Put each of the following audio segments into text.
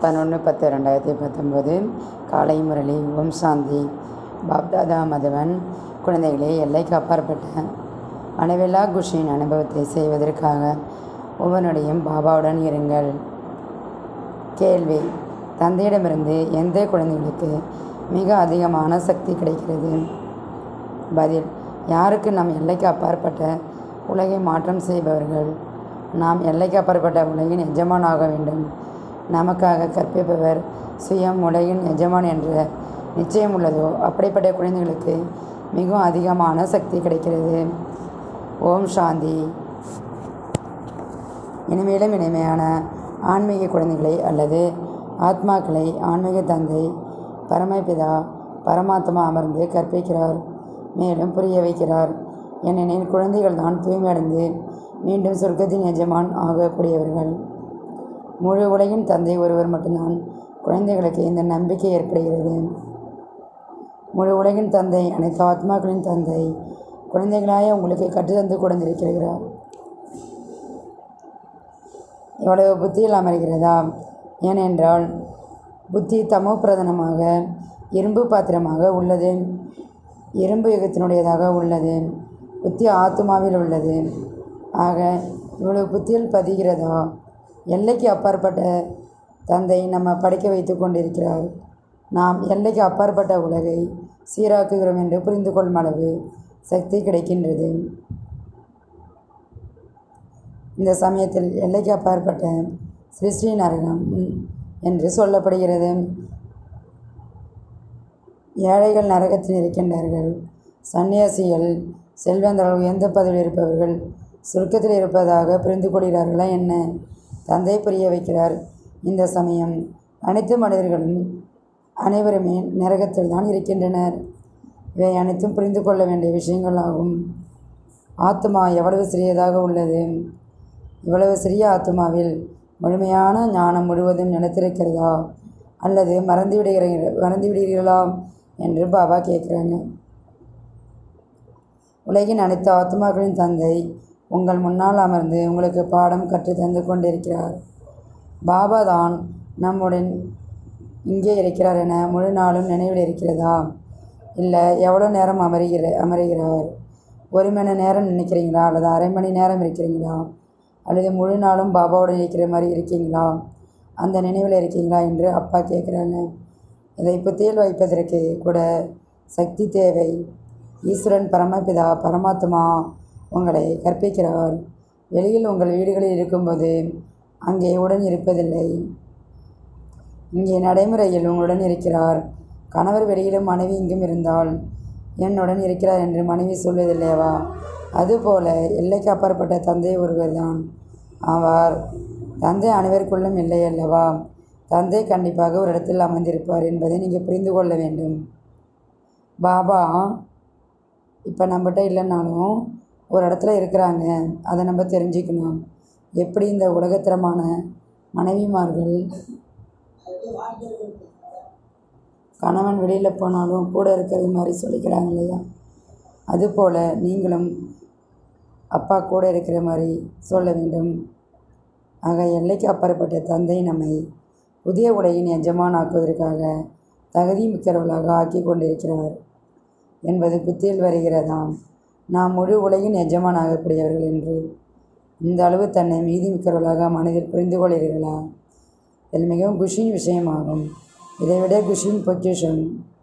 பதினொன்று பத்து ரெண்டாயிரத்தி பத்தொம்போது காலை முரளி ஓம் சாந்தி பாப்தாதா மதுவன் குழந்தைகளே எல்லைக்கு அப்பாற்பட்ட அளவில்லா குஷியின் அனுபவத்தை செய்வதற்காக ஒவ்வொருடையும் பாபாவுடன் இருங்கள் கேள்வி தந்தையிடமிருந்து எந்த குழந்தைகளுக்கு மிக அதிகமான சக்தி கிடைக்கிறது பதில் யாருக்கு நம் எல்லைக்கு அப்பாற்பட்ட உலகை மாற்றம் செய்பவர்கள் நாம் எல்லைக்கு அப்பாற்பட்ட உலகின் எஜமானாக வேண்டும் நமக்காக கற்பிப்பவர் சுயம் உலகின் எஜமான் என்ற நிச்சயம் உள்ளதோ அப்படிப்பட்ட குழந்தைகளுக்கு மிகவும் அதிகமான சக்தி கிடைக்கிறது ஓம் சாந்தி இனிமேலும் இனிமையான ஆன்மீக குழந்தைகளை அல்லது ஆத்மாக்களை ஆன்மீக தந்தை பரமபிதா பரமாத்மா அமர்ந்து கற்பிக்கிறார் மேலும் புரிய வைக்கிறார் ஏனெனில் குழந்தைகள் தான் தூய்மையடைந்து மீண்டும் சொர்க்கத்தின் எஜமான் ஆகக்கூடியவர்கள் முழு உலகின் தந்தை ஒருவர் மட்டும்தான் குழந்தைகளுக்கு இந்த நம்பிக்கை ஏற்படுகிறது முழு உலகின் தந்தை அனைத்து ஆத்மாக்களின் தந்தை குழந்தைகளாய உங்களுக்கு கற்றுத்தந்து கொண்டிருக்கிறார் இவ்வளவு புத்தியில் அமர்கிறதா ஏனென்றால் புத்தி தமோ பிரதானமாக இரும்பு பாத்திரமாக உள்ளது இரும்பு யுகத்தினுடையதாக உள்ளது புத்தி ஆத்மாவில் உள்ளது ஆக இவ்வளவு புத்தியில் பதிகிறதா எல்லைக்கு அப்பாற்பட்ட தந்தை நம்ம படிக்க வைத்து கொண்டிருக்கிறார் நாம் எல்லைக்கு அப்பாற்பட்ட உலகை சீராக்குகிறோம் என்று புரிந்து கொள்ளும் அளவு சக்தி கிடைக்கின்றது இந்த சமயத்தில் எல்லைக்கு அப்பாற்பட்ட சிருஷ்டி நரகம் என்று சொல்லப்படுகிறது ஏழைகள் நரகத்தில் இருக்கின்றார்கள் சன்னியாசிகள் செல்வந்தர்கள் உயர்ந்த பதவியில் இருப்பவர்கள் சுருக்கத்தில் இருப்பதாக புரிந்து கொள்கிறார்களா என்ன தந்தை புரிய வைக்கிறார் இந்த சமயம் அனைத்து மனிதர்களும் அனைவருமே நரகத்தில் தான் இருக்கின்றனர் இவை அனைத்தும் புரிந்து கொள்ள வேண்டிய விஷயங்கள் ஆகும் ஆத்மா எவ்வளவு சிறியதாக உள்ளது இவ்வளவு சிறிய ஆத்மாவில் முழுமையான ஞானம் முழுவதும் நினைத்திருக்கிறதா அல்லது மறந்து விடுகிறீர்கள் மறந்து விடுகிறீர்களா என்று பாபா கேட்குறாங்க உலகின் அனைத்து ஆத்மாக்களின் தந்தை உங்கள் முன்னால் அமர்ந்து உங்களுக்கு பாடம் கற்று தந்து கொண்டிருக்கிறார் பாபா தான் நம்முடன் இங்கே இருக்கிறார் என முழு நாளும் நினைவில் இருக்கிறதா இல்லை எவ்வளோ நேரம் அமருகிற அமருகிறார் ஒரு மணி நேரம் நினைக்கிறீங்களா அல்லது அரை மணி நேரம் இருக்கிறீங்களா அல்லது முழு நாளும் பாபாவுடன் இருக்கிற மாதிரி இருக்கீங்களா அந்த நினைவில் இருக்கீங்களா என்று அப்பா கேட்குறாங்க இதை புத்தியில் வைப்பதற்கு கூட சக்தி தேவை ஈஸ்வரன் பரமபிதா பரமாத்மா உங்களை கற்பிக்கிறார் வெளியில் உங்கள் வீடுகளில் இருக்கும்போது அங்கே உடன் இருப்பதில்லை இங்கே நடைமுறையில் உங்களுடன் இருக்கிறார் கணவர் வெளியிலும் மனைவி இங்கும் இருந்தால் என்னுடன் இருக்கிறார் என்று மனைவி சொல்வதில்லையவா அதுபோல எல்லைக்கு அப்பாற்பட்ட தந்தை ஒருவர் தான் ஆவார் தந்தை அனைவருக்குள்ளும் இல்லை அல்லவா தந்தை கண்டிப்பாக ஒரு இடத்தில் அமர்ந்திருப்பார் என்பதை நீங்கள் புரிந்து கொள்ள வேண்டும் பாபா இப்போ நம்மகிட்ட இல்லைன்னாலும் ஒரு இடத்துல இருக்கிறாங்க அதை நம்ம தெரிஞ்சுக்கணும் எப்படி இந்த உலகத்தரமான மனைவிமார்கள் கணவன் வெளியில் போனாலும் கூட இருக்கிறது மாதிரி சொல்லிக்கிறாங்க இல்லையா அதுபோல் நீங்களும் அப்பா கூட இருக்கிற மாதிரி சொல்ல வேண்டும் ஆக எல்லைக்கு அப்பாற்பட்ட தந்தை நம்மை புதிய உலகின் எஜமான் ஆக்குவதற்காக தகுதி மிக்கவர்களாக ஆக்கி கொண்டிருக்கிறார் என்பது புத்தியில் வருகிறதாம் நாம் முழு உலகின் எஜமான் ஆகக்கூடியவர்கள் என்று இந்த அளவு தன்னை மீதி மிக்கவர்களாக மனதில் புரிந்து கொள்கிறீர்களா இது மிகவும் குஷியின் விஷயமாகும் இதைவிட குஷியின் பொக்கிஷம்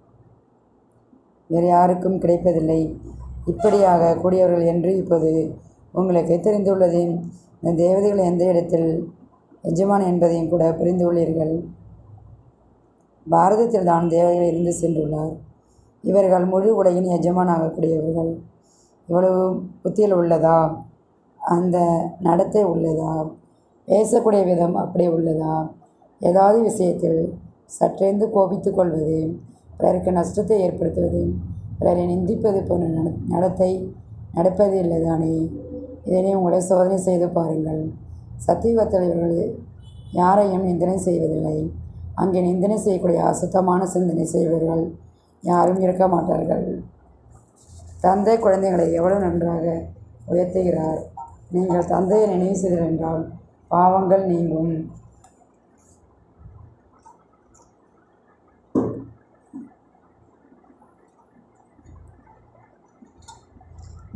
வேறு யாருக்கும் கிடைப்பதில்லை இப்படியாக கூடியவர்கள் என்று இப்போது உங்களுக்கு தெரிந்துள்ளது இந்த தேவதைகள் எந்த இடத்தில் எஜமான் என்பதையும் கூட புரிந்துள்ளீர்கள் பாரதத்தில் தான் தேவதைகள் இருந்து சென்றுள்ளார் இவர்கள் முழு உலகின் எஜமான் ஆகக்கூடியவர்கள் இவ்வளவு புத்தியில் உள்ளதா அந்த நடத்தை உள்ளதா பேசக்கூடிய விதம் அப்படி உள்ளதா ஏதாவது விஷயத்தில் சற்றேந்து கோபித்து கொள்வது பிறருக்கு நஷ்டத்தை ஏற்படுத்துவது பிறரை நிந்திப்பது போன்ற நட நடத்தை நடப்பது இல்லைதானே இதனை உங்களை சோதனை செய்து பாருங்கள் சத்தியுக தலைவர்கள் யாரையும் நிந்தனை செய்வதில்லை அங்கே நிந்தனை செய்யக்கூடிய அசுத்தமான சிந்தனை செய்வர்கள் யாரும் இருக்க மாட்டார்கள் தந்தை குழந்தைகளை எவ்வளவு நன்றாக உயர்த்துகிறார் நீங்கள் தந்தையை நினைவு செய்தீர்கள் என்றால் பாவங்கள் நீங்கும்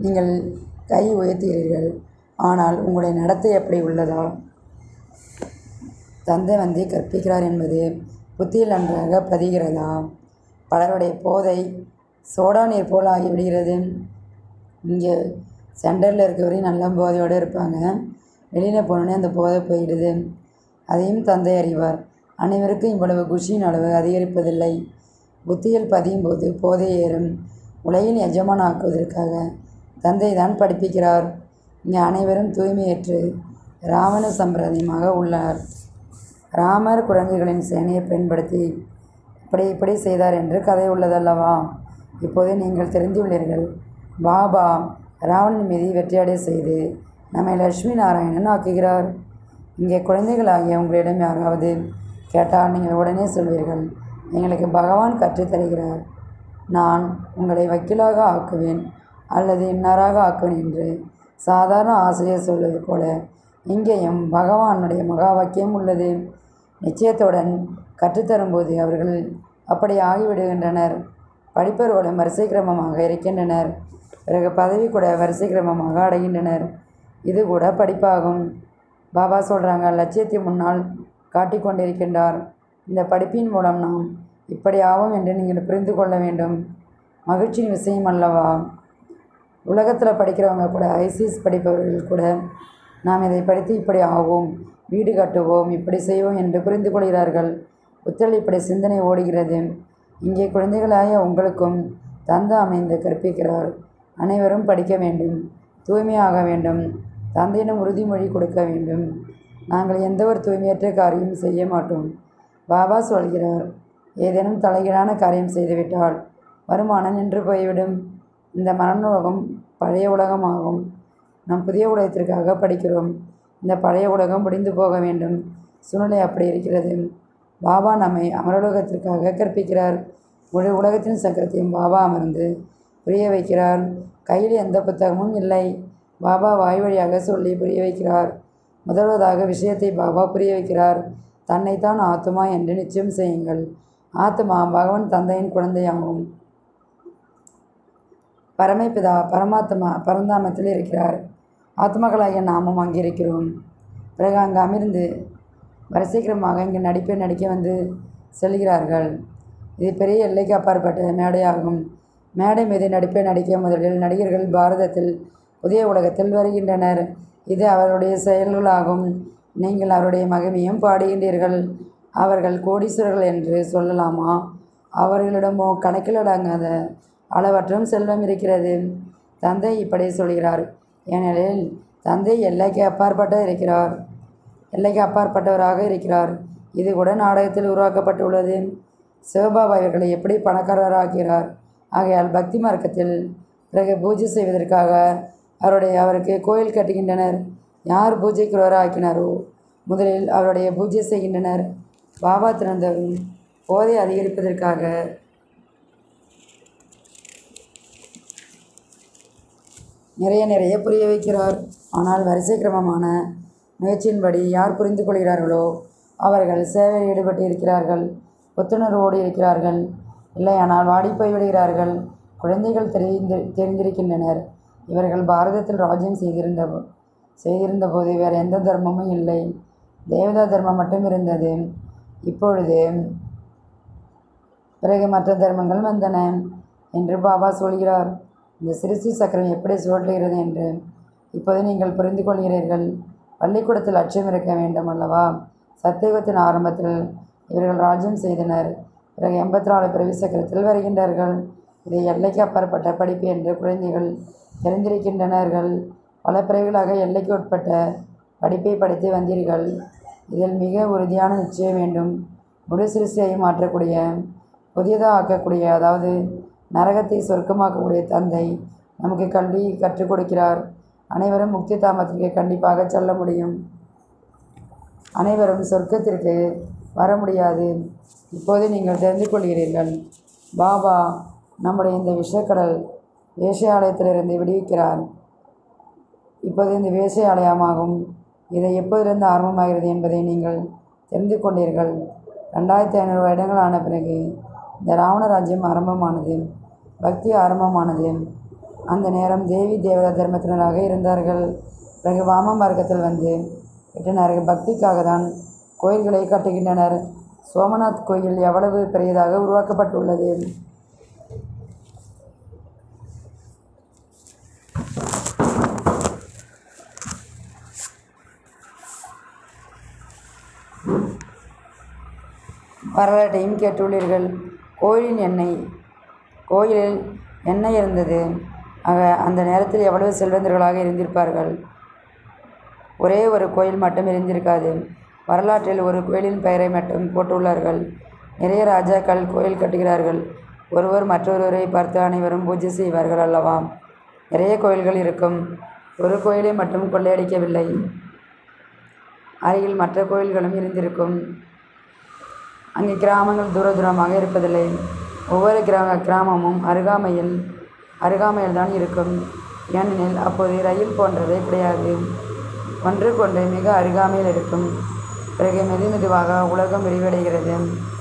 நீங்கள் கை உயர்த்துகிறீர்கள் ஆனால் உங்களுடைய நடத்தை எப்படி உள்ளதா தந்தை வந்து கற்பிக்கிறார் என்பது புத்தியில் நன்றாக பதிகிறதா பலருடைய போதை சோடா நீர் போல் ஆகிவிடுகிறது இங்கே சென்டரில் இருக்கவரையும் நல்ல போதையோடு இருப்பாங்க வெளியில் போனோடனே அந்த போதை போயிடுது அதையும் தந்தை அறிவார் அனைவருக்கும் இவ்வளவு குஷியின் அளவு அதிகரிப்பதில்லை புத்தியில் பதியும் போது போதை ஏறும் உலகின் எஜமான் ஆக்குவதற்காக தந்தை தான் படிப்பிக்கிறார் இங்கே அனைவரும் தூய்மையற்று ராவண சம்பிரதாயமாக உள்ளார் ராமர் குரங்குகளின் சேனையை பயன்படுத்தி இப்படி இப்படி செய்தார் என்று கதை உள்ளதல்லவா இப்போது நீங்கள் தெரிந்துள்ளீர்கள் பாபா ராவணன் மீது வெற்றியடை செய்து நம்மை லட்சுமி நாராயணன் ஆக்குகிறார் இங்கே குழந்தைகளாகிய உங்களிடம் யாராவது கேட்டால் நீங்கள் உடனே சொல்வீர்கள் எங்களுக்கு பகவான் கற்றுத் தருகிறார் நான் உங்களை வக்கீலாக ஆக்குவேன் அல்லது இன்னாராக ஆக்குவேன் என்று சாதாரண ஆசிரியர் சொல்வது போல இங்கேயும் பகவானுடைய மகா வாக்கியம் உள்ளது நிச்சயத்துடன் கற்றுத்தரும்போது அவர்கள் அப்படி ஆகிவிடுகின்றனர் படிப்பவர்களும் வரிசை கிரமமாக இருக்கின்றனர் பிறகு பதவி கூட வரிசை கிரமமாக அடைகின்றனர் இது கூட படிப்பாகும் பாபா சொல்கிறாங்க லட்சியத்தை முன்னால் காட்டிக் கொண்டிருக்கின்றார் இந்த படிப்பின் மூலம் நாம் இப்படி ஆவோம் என்று நீங்கள் புரிந்து கொள்ள வேண்டும் மகிழ்ச்சியின் விஷயம் அல்லவா உலகத்தில் படிக்கிறவங்க கூட ஐசிஎஸ் படிப்பவர்கள் கூட நாம் இதை படித்து இப்படி ஆவோம் வீடு கட்டுவோம் இப்படி செய்வோம் என்று புரிந்து கொள்கிறார்கள் புத்தல் இப்படி சிந்தனை ஓடுகிறது இங்கே குழந்தைகளாய உங்களுக்கும் தந்தை அமைந்து கற்பிக்கிறார் அனைவரும் படிக்க வேண்டும் தூய்மையாக வேண்டும் தந்தையிடம் உறுதிமொழி கொடுக்க வேண்டும் நாங்கள் எந்த ஒரு தூய்மையற்ற காரியம் செய்ய மாட்டோம் பாபா சொல்கிறார் ஏதேனும் தலைகீழான காரியம் செய்துவிட்டால் வருமானம் நின்று போய்விடும் இந்த மரண உலகம் பழைய உலகமாகும் நாம் புதிய உலகத்திற்காக படிக்கிறோம் இந்த பழைய உலகம் முடிந்து போக வேண்டும் சூழ்நிலை அப்படி இருக்கிறது பாபா நம்மை அமரலோகத்திற்காக கற்பிக்கிறார் முழு உலகத்தின் சக்கரத்தையும் பாபா அமர்ந்து புரிய வைக்கிறார் கையில் எந்த புத்தகமும் இல்லை பாபா வாய் வழியாக சொல்லி புரிய வைக்கிறார் முதல்வதாக விஷயத்தை பாபா புரிய வைக்கிறார் தன்னைத்தான் ஆத்துமா என்று நிச்சயம் செய்யுங்கள் ஆத்மா பகவான் தந்தையின் குழந்தையாகும் பரமைபிதா பரமாத்மா பரந்தாமத்தில் இருக்கிறார் ஆத்மாக்களாகிய நாமும் அங்கே இருக்கிறோம் பிறகு அங்கே அமர்ந்து வரிசைக்கிரமாக இங்கே நடிப்பை நடிக்க வந்து செல்கிறார்கள் இது பெரிய எல்லைக்கு அப்பாற்பட்ட மேடையாகும் மேடை மீது நடிப்பை நடிக்க முதலில் நடிகர்கள் பாரதத்தில் புதிய உலகத்தில் வருகின்றனர் இது அவருடைய செயல்களாகும் நீங்கள் அவருடைய மகிமையும் பாடுகின்றீர்கள் அவர்கள் கோடீஸ்வரர்கள் என்று சொல்லலாமா அவர்களிடமோ கணக்கில் அடங்காத அளவற்றும் செல்வம் இருக்கிறது தந்தை இப்படி சொல்கிறார் ஏனெனில் தந்தை எல்லைக்கு அப்பாற்பட்ட இருக்கிறார் எல்லைக்கு அப்பாற்பட்டவராக இருக்கிறார் இது கூட நாடகத்தில் உருவாக்கப்பட்டுள்ளது சிவபாபா இவர்களை எப்படி பணக்காரராக்கிறார் ஆகையால் பக்தி மார்க்கத்தில் பிறகு பூஜை செய்வதற்காக அவருடைய அவருக்கு கோயில் கட்டுகின்றனர் யார் பூஜைக்குள்ளவராக ஆக்கினாரோ முதலில் அவருடைய பூஜை செய்கின்றனர் பாபா திறந்தவரும் போதை அதிகரிப்பதற்காக நிறைய நிறைய புரிய வைக்கிறார் ஆனால் வரிசை கிரமமான முயற்சியின்படி யார் புரிந்து கொள்கிறார்களோ அவர்கள் சேவையில் ஈடுபட்டு இருக்கிறார்கள் புத்துணர்வோடு இருக்கிறார்கள் இல்லையானால் வாடி போய் விடுகிறார்கள் குழந்தைகள் தெரிந்து தெரிந்திருக்கின்றனர் இவர்கள் பாரதத்தில் ராஜ்யம் செய்திருந்த போ- செய்திருந்த போது வேறு எந்த தர்மமும் இல்லை தேவதா தர்மம் மட்டும் இருந்தது இப்பொழுது பிறகு மற்ற தர்மங்கள் வந்தன என்று பாபா சொல்கிறார் இந்த சிருஷ்டி சக்கரம் எப்படி சுழற்றுகிறது என்று இப்போது நீங்கள் புரிந்து கொள்கிறீர்கள் பள்ளிக்கூடத்தில் அச்சம் இருக்க வேண்டும் அல்லவா சத்தியுகத்தின் ஆரம்பத்தில் இவர்கள் ராஜ்யம் செய்தனர் பிறகு எண்பத்தி நாலு பிறவி சக்கரத்தில் வருகின்றார்கள் இதை எல்லைக்கு அப்பாற்பட்ட படிப்பு என்று குழந்தைகள் தெரிந்திருக்கின்றனர்கள் பல பிறவிகளாக எல்லைக்கு உட்பட்ட படிப்பை படித்து வந்தீர்கள் இதில் மிக உறுதியான நிச்சயம் வேண்டும் முழு சிருஷ்டியை மாற்றக்கூடிய புதியதாக ஆக்கக்கூடிய அதாவது நரகத்தை சொர்க்கமாக்கக்கூடிய தந்தை நமக்கு கல்வி கற்றுக் கொடுக்கிறார் அனைவரும் முக்தி தாமத்திற்கு கண்டிப்பாக செல்ல முடியும் அனைவரும் சொர்க்கத்திற்கு வர முடியாது இப்போது நீங்கள் தெரிந்து கொள்கிறீர்கள் பாபா நம்முடைய இந்த விஷக்கடல் வேஷாலயத்திலிருந்து விடுவிக்கிறார் இப்போது இந்த வேஷாலயமாகும் இதை எப்போதிலிருந்து ஆரம்பமாகிறது என்பதை நீங்கள் தெரிந்து கொண்டீர்கள் ரெண்டாயிரத்தி ஐநூறு வருடங்கள் ஆன பிறகு இந்த ராவண ராஜ்யம் ஆரம்பமானது பக்தி ஆரம்பமானது அந்த நேரம் தேவி தேவதா தர்மத்தினராக இருந்தார்கள் பிறகு வாம மார்க்கத்தில் வந்து விட்டனர் பக்திக்காக தான் கோயில்களை கட்டுகின்றனர் சோமநாத் கோயில் எவ்வளவு பெரியதாக உருவாக்கப்பட்டுள்ளது வரலாற்றையும் கேட்டுள்ளீர்கள் கோயிலின் எண்ணெய் கோயிலில் எண்ணெய் இருந்தது ஆக அந்த நேரத்தில் எவ்வளவு செல்வந்தர்களாக இருந்திருப்பார்கள் ஒரே ஒரு கோயில் மட்டும் இருந்திருக்காது வரலாற்றில் ஒரு கோயிலின் பெயரை மட்டும் போட்டுள்ளார்கள் நிறைய ராஜாக்கள் கோயில் கட்டுகிறார்கள் ஒருவர் மற்றொருவரை பார்த்து அனைவரும் பூஜை செய்வார்கள் அல்லவா நிறைய கோயில்கள் இருக்கும் ஒரு கோயிலை மட்டும் கொள்ளையடிக்கவில்லை அருகில் மற்ற கோயில்களும் இருந்திருக்கும் அங்கே கிராமங்கள் தூர தூரமாக இருப்பதில்லை ஒவ்வொரு கிராம கிராமமும் அருகாமையில் அருகாமையில் தான் இருக்கும் ஏனெனில் அப்போது ரயில் போன்றதே கிடையாது ஒன்றுக்கொன்று மிக அருகாமையில் இருக்கும் பிறகு மெது மெதுவாக உலகம் விரிவடைகிறது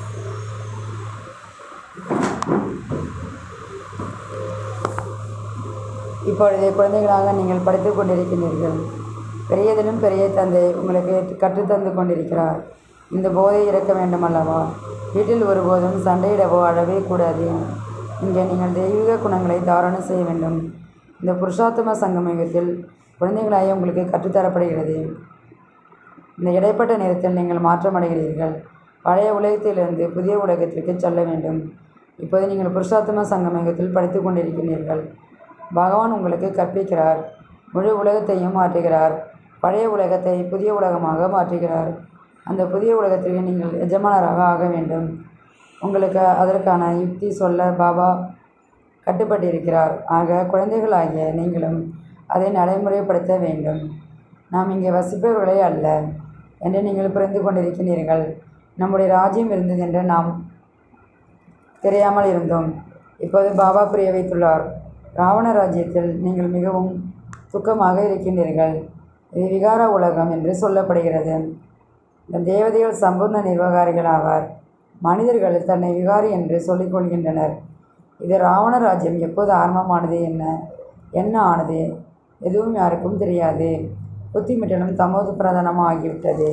இப்பொழுது குழந்தைகளாக நீங்கள் படித்துக் கொண்டிருக்கிறீர்கள் பெரியதிலும் பெரிய தந்தை உங்களுக்கு கற்றுத்தந்து கொண்டிருக்கிறார் இந்த போதை இறக்க வேண்டும் அல்லவா வீட்டில் ஒருபோதும் சண்டையிடவோ அழவே கூடாது இங்கே நீங்கள் தெய்வீக குணங்களை தாரணம் செய்ய வேண்டும் இந்த புருஷாத்தம சங்கமயுகத்தில் குழந்தைகளாக உங்களுக்கு கற்றுத்தரப்படுகிறது இந்த இடைப்பட்ட நேரத்தில் நீங்கள் மாற்றமடைகிறீர்கள் பழைய உலகத்திலிருந்து புதிய உலகத்திற்கு செல்ல வேண்டும் இப்போது நீங்கள் புருஷாத்தம சங்கமயுகத்தில் படித்து கொண்டிருக்கிறீர்கள் பகவான் உங்களுக்கு கற்பிக்கிறார் முழு உலகத்தையும் மாற்றுகிறார் பழைய உலகத்தை புதிய உலகமாக மாற்றுகிறார் அந்த புதிய உலகத்திற்கு நீங்கள் எஜமானராக ஆக வேண்டும் உங்களுக்கு அதற்கான யுக்தி சொல்ல பாபா கட்டுப்பட்டிருக்கிறார் ஆக குழந்தைகளாகிய நீங்களும் அதை நடைமுறைப்படுத்த வேண்டும் நாம் இங்கே வசிப்பவர்களே அல்ல என்று நீங்கள் புரிந்து கொண்டிருக்கிறீர்கள் நம்முடைய ராஜ்யம் இருந்தது என்று நாம் தெரியாமல் இருந்தோம் இப்போது பாபா புரிய வைத்துள்ளார் ராவண ராஜ்யத்தில் நீங்கள் மிகவும் துக்கமாக இருக்கின்றீர்கள் இது விகார உலகம் என்று சொல்லப்படுகிறது இந்த தேவதைகள் சம்பூர்ண நிர்வாகாரிகள் ஆவார் மனிதர்கள் தன்னை விகாரி என்று சொல்லிக் கொள்கின்றனர் இது ராவண ராஜ்யம் எப்போது ஆரம்பமானது என்ன என்ன ஆனது எதுவும் யாருக்கும் தெரியாது புத்திமிட்டலும் தமோது பிரதானமாக ஆகிவிட்டது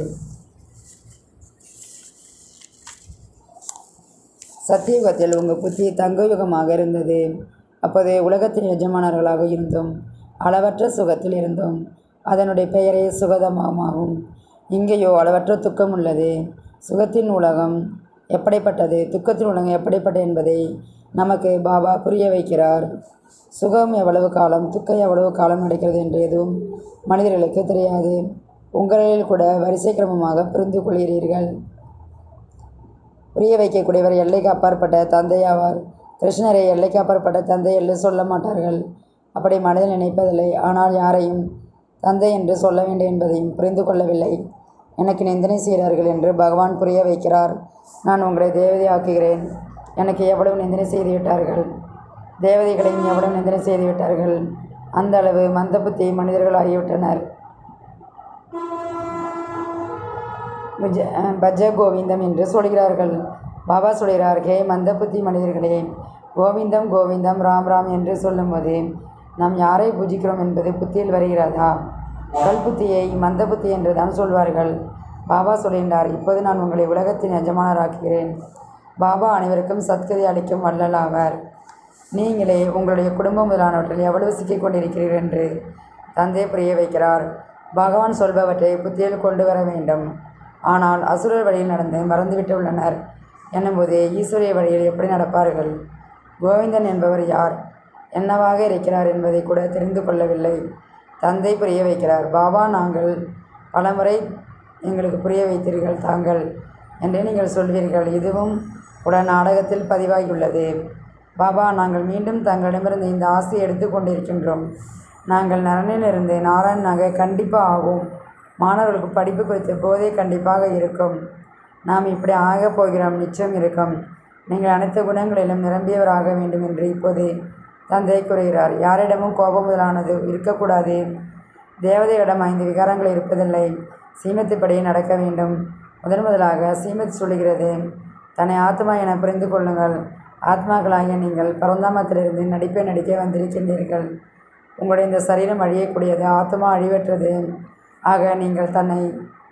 சத்தியுகத்தில் உங்கள் புத்தி தங்க யுகமாக இருந்தது அப்போது உலகத்தின் எஜமானர்களாக இருந்தோம் அளவற்ற சுகத்தில் இருந்தோம் அதனுடைய பெயரே சுகதமாகும் இங்கேயோ அளவற்ற துக்கம் உள்ளது சுகத்தின் உலகம் எப்படிப்பட்டது துக்கத்தின் உலகம் எப்படிப்பட்டது என்பதை நமக்கு பாபா புரிய வைக்கிறார் சுகம் எவ்வளவு காலம் துக்கம் எவ்வளவு காலம் நடக்கிறது என்று எதுவும் மனிதர்களுக்கு தெரியாது உங்களில் கூட வரிசை கிரமமாக புரிந்து கொள்கிறீர்கள் புரிய வைக்கக்கூடியவர் எல்லைக்கு அப்பாற்பட்ட தந்தை ஆவார் கிருஷ்ணரை எல்லைக்கு அப்பாற்பட்ட தந்தை என்று சொல்ல மாட்டார்கள் அப்படி மனதில் நினைப்பதில்லை ஆனால் யாரையும் தந்தை என்று சொல்ல வேண்டும் என்பதையும் புரிந்து கொள்ளவில்லை எனக்கு நிந்தனை செய்கிறார்கள் என்று பகவான் புரிய வைக்கிறார் நான் உங்களை தேவதையாக்குகிறேன் எனக்கு எவ்வளவு நிந்தனை செய்து விட்டார்கள் தேவதைகளையும் எவ்வளவு நிந்தனை செய்து விட்டார்கள் அந்த அளவு மந்த புத்தி மனிதர்கள் ஆகிவிட்டனர் விஜ பஜ கோவிந்தம் என்று சொல்கிறார்கள் பாபா சொல்கிறார் ஹே மந்த புத்தி மனிதர்களே கோவிந்தம் கோவிந்தம் ராம் ராம் என்று சொல்லும்போது நாம் யாரை பூஜிக்கிறோம் என்பது புத்தியில் வருகிறதா கல் புத்தியை மந்த புத்தி என்று தான் சொல்வார்கள் பாபா சொல்கின்றார் இப்போது நான் உங்களை உலகத்தின் எஜமானராக்குகிறேன் பாபா அனைவருக்கும் சத்கதி அளிக்கும் வள்ளல் ஆவார் நீங்களே உங்களுடைய குடும்பம் முதலானவற்றில் எவ்வளவு சிக்கிக் கொண்டிருக்கிறீர்கள் என்று தந்தை புரிய வைக்கிறார் பகவான் சொல்பவற்றை புத்தியில் கொண்டு வர வேண்டும் ஆனால் அசுரர் வழியில் நடந்து மறந்துவிட்டு உள்ளனர் என்னும்போது ஈஸ்வரிய வழியில் எப்படி நடப்பார்கள் கோவிந்தன் என்பவர் யார் என்னவாக இருக்கிறார் என்பதை கூட தெரிந்து கொள்ளவில்லை தந்தை புரிய வைக்கிறார் பாபா நாங்கள் பலமுறை எங்களுக்கு புரிய வைத்தீர்கள் தாங்கள் என்று நீங்கள் சொல்வீர்கள் இதுவும் கூட நாடகத்தில் பதிவாகியுள்ளது பாபா நாங்கள் மீண்டும் தங்களிடமிருந்து இந்த ஆசையை எடுத்துக்கொண்டிருக்கின்றோம் நாங்கள் நரனிலிருந்து நாராயணனாக கண்டிப்பாக ஆகும் மாணவர்களுக்கு படிப்பு குறித்த போதே கண்டிப்பாக இருக்கும் நாம் இப்படி ஆகப் போகிறோம் நிச்சயம் இருக்கும் நீங்கள் அனைத்து குணங்களிலும் நிரம்பியவராக வேண்டும் என்று இப்போது தந்தை கூறுகிறார் யாரிடமும் கோபம் முதலானது இருக்கக்கூடாது தேவதையிடம் ஐந்து விகாரங்கள் இருப்பதில்லை சீமத்துப்படி நடக்க வேண்டும் முதன் முதலாக சீமத் சொல்லுகிறது தன்னை ஆத்மா என புரிந்து கொள்ளுங்கள் ஆத்மாக்களாகிய நீங்கள் பரந்தாமத்திலிருந்து நடிப்பை நடிக்க வந்திருக்கின்றீர்கள் உங்களுடைய இந்த சரீரம் அழியக்கூடியது ஆத்மா அழிவற்றது ஆக நீங்கள் தன்னை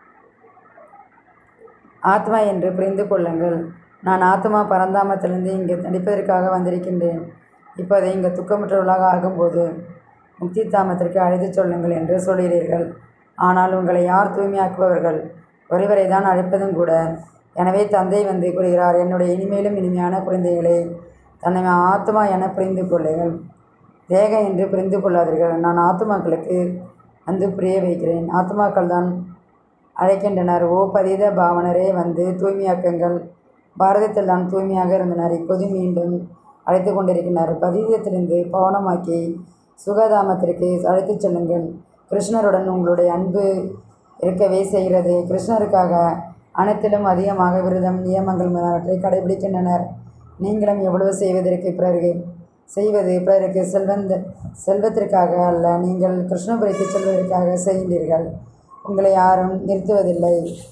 ஆத்மா என்று புரிந்து கொள்ளுங்கள் நான் ஆத்மா பரந்தாமத்திலிருந்து இங்கே நடிப்பதற்காக வந்திருக்கின்றேன் இப்போது இங்கே துக்கமுற்றவர்களாக ஆகும்போது முக்தி தாமத்திற்கு அழைத்துச் சொல்லுங்கள் என்று சொல்கிறீர்கள் ஆனால் உங்களை யார் தூய்மையாக்குபவர்கள் ஒருவரை தான் அழைப்பதும் கூட எனவே தந்தை வந்து கூறுகிறார் என்னுடைய இனிமேலும் இனிமையான குழந்தைகளே தன்னை ஆத்மா என புரிந்து கொள்ளுங்கள் தேக என்று புரிந்து கொள்ளாதீர்கள் நான் ஆத்மாக்களுக்கு வந்து புரிய வைக்கிறேன் ஆத்மாக்கள் தான் அழைக்கின்றனர் ஓ பதீத பாவனரே வந்து தூய்மையாக்குங்கள் பாரதத்தில் தான் தூய்மையாக இருந்தனர் இப்போது மீண்டும் அழைத்து கொண்டிருக்கின்றனர் பதீதத்திலிருந்து பவனமாக்கி சுகதாமத்திற்கு அழைத்துச் செல்லுங்கள் கிருஷ்ணருடன் உங்களுடைய அன்பு இருக்கவே செய்கிறது கிருஷ்ணருக்காக அனைத்திலும் அதிகமாக விரதம் நியமங்கள் முதலானவற்றை கடைபிடிக்கின்றனர் நீங்களும் எவ்வளவு செய்வதற்கு பிறகு செய்வது பிறருக்கு செல்வந்த செல்வத்திற்காக அல்ல நீங்கள் கிருஷ்ணபுரிக்கு செல்வதற்காக செய்கின்றீர்கள் உங்களை யாரும் நிறுத்துவதில்லை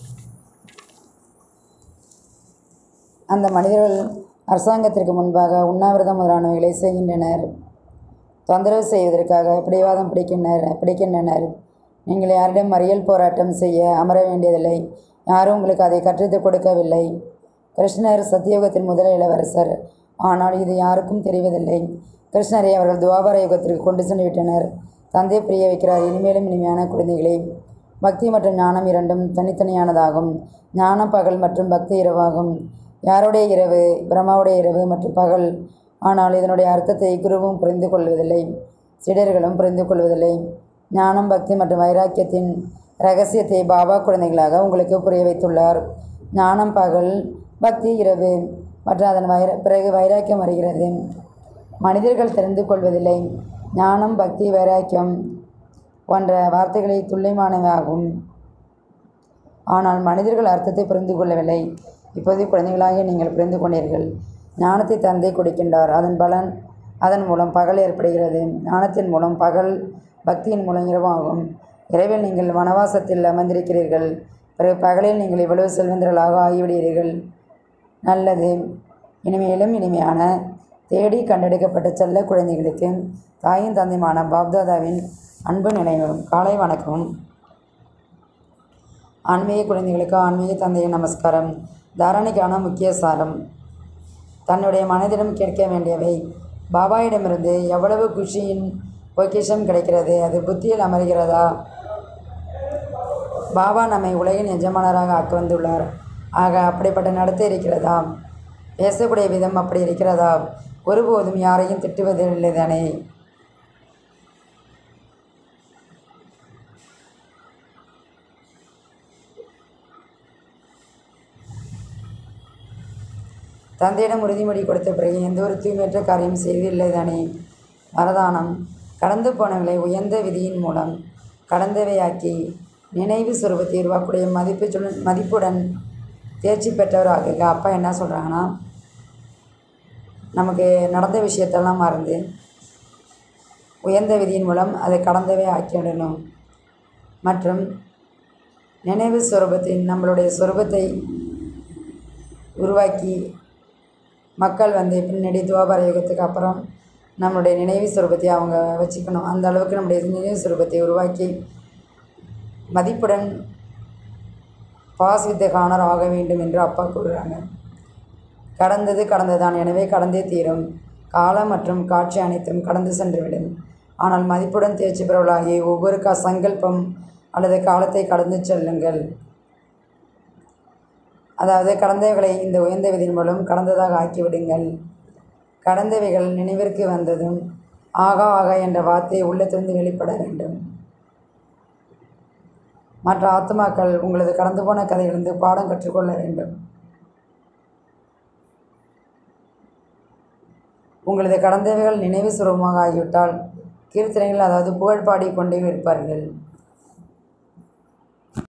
அந்த மனிதர்கள் அரசாங்கத்திற்கு முன்பாக உண்ணாவிரதம் முதலானவைகளை செய்கின்றனர் தொந்தரவு செய்வதற்காக பிடிவாதம் பிடிக்கின்றனர் பிடிக்கின்றனர் நீங்கள் யாரிடம் மறியல் போராட்டம் செய்ய அமர வேண்டியதில்லை யாரும் உங்களுக்கு அதை கற்றுத் கொடுக்கவில்லை கிருஷ்ணர் சத்தியோகத்தின் முதல் இளவரசர் ஆனால் இது யாருக்கும் தெரிவதில்லை கிருஷ்ணரை அவர்கள் துவாபர யுகத்திற்கு கொண்டு சென்று விட்டனர் தந்தை புரிய வைக்கிறார் இனிமேலும் இனிமையான குழந்தைகளே பக்தி மற்றும் ஞானம் இரண்டும் தனித்தனியானதாகும் ஞானம் பகல் மற்றும் பக்தி இரவாகும் யாருடைய இரவு பிரம்மாவுடைய இரவு மற்றும் பகல் ஆனால் இதனுடைய அர்த்தத்தை குருவும் புரிந்து கொள்வதில்லை சிடர்களும் புரிந்து கொள்வதில்லை ஞானம் பக்தி மற்றும் வைராக்கியத்தின் ரகசியத்தை பாபா குழந்தைகளாக உங்களுக்கு புரிய வைத்துள்ளார் ஞானம் பகல் பக்தி இரவு மற்றும் அதன் வைர பிறகு வைராக்கியம் வருகிறது மனிதர்கள் தெரிந்து கொள்வதில்லை ஞானம் பக்தி வைராக்கியம் போன்ற வார்த்தைகளை துல்லியமானவையாகும் ஆனால் மனிதர்கள் அர்த்தத்தை புரிந்து கொள்ளவில்லை இப்போது குழந்தைகளாக நீங்கள் புரிந்து கொண்டீர்கள் ஞானத்தை தந்தை கொடுக்கின்றார் அதன் பலன் அதன் மூலம் பகல் ஏற்படுகிறது ஞானத்தின் மூலம் பகல் பக்தியின் மூலம் இரவாகும் இரவில் நீங்கள் வனவாசத்தில் அமர்ந்திருக்கிறீர்கள் பிறகு பகலில் நீங்கள் இவ்வளவு செல்வந்தர்களாக ஆகிவிடுகிறீர்கள் நல்லது இனிமையிலும் இனிமையான தேடி கண்டெடுக்கப்பட்ட செல்ல குழந்தைகளுக்கு தாயும் தந்தையுமான பாப்தாதாவின் அன்பு நினைவும் காலை வணக்கமும் ஆன்மீக குழந்தைகளுக்கு ஆன்மீக தந்தையின் நமஸ்காரம் தாரணைக்கான முக்கிய சாரம் தன்னுடைய மனதிடம் கேட்க வேண்டியவை பாபாயிடமிருந்து எவ்வளவு குஷியின் பொக்கிஷம் கிடைக்கிறது அது புத்தியில் அமர்கிறதா பாபா நம்மை உலகின் எஜமானராக ஆக்க வந்துள்ளார் ஆக அப்படிப்பட்ட நடத்தை இருக்கிறதா பேசக்கூடிய விதம் அப்படி இருக்கிறதா ஒருபோதும் யாரையும் திட்டுவதில்லை தானே தந்தையிடம் உறுதிமொழி கொடுத்த பிறகு எந்த ஒரு தூய்மையற்ற காரியம் செய்வதில்லை தானே வரதானம் கடந்து போனவர்களை உயர்ந்த விதியின் மூலம் கடந்தவையாக்கி நினைவு சுரூபத்தை உருவாக்கூடிய மதிப்பு சொல் மதிப்புடன் தேர்ச்சி பெற்றவராக அப்பா என்ன சொல்கிறாங்கன்னா நமக்கு நடந்த விஷயத்தெல்லாம் மறந்து உயர்ந்த விதியின் மூலம் அதை கடந்தவே ஆக்கிவிடணும் மற்றும் நினைவு சுரூபத்தின் நம்மளுடைய சுரூபத்தை உருவாக்கி மக்கள் வந்து பின்னாடி துவாபர யுகத்துக்கு அப்புறம் நம்மளுடைய நினைவு சுரூபத்தை அவங்க வச்சுக்கணும் அந்த அளவுக்கு நம்முடைய நினைவு சுரூபத்தை உருவாக்கி மதிப்புடன் பாஸ் வித்த காணர் ஆக வேண்டும் என்று அப்பா கூறுகிறாங்க கடந்தது கடந்ததான் எனவே கடந்தே தீரும் காலம் மற்றும் காட்சி அனைத்தும் கடந்து சென்றுவிடும் ஆனால் மதிப்புடன் தேர்ச்சி பெறவர்களாகி ஒவ்வொரு க சங்கல்பம் அல்லது காலத்தை கடந்து செல்லுங்கள் அதாவது கடந்தவைகளை இந்த உயர்ந்த விதியின் மூலம் கடந்ததாக ஆக்கிவிடுங்கள் கடந்தவைகள் நினைவிற்கு வந்ததும் ஆகா ஆகா என்ற வார்த்தை உள்ளத்திலிருந்து வெளிப்பட வேண்டும் மற்ற ஆத்மாக்கள் உங்களது கடந்து போன கதையிலிருந்து பாடம் கற்றுக்கொள்ள வேண்டும் உங்களது கடந்தவைகள் நினைவு சுரூபமாக ஆகிவிட்டால் கீர்த்தனைகள் அதாவது புகழ் பாடிக்கொண்டே இருப்பார்கள்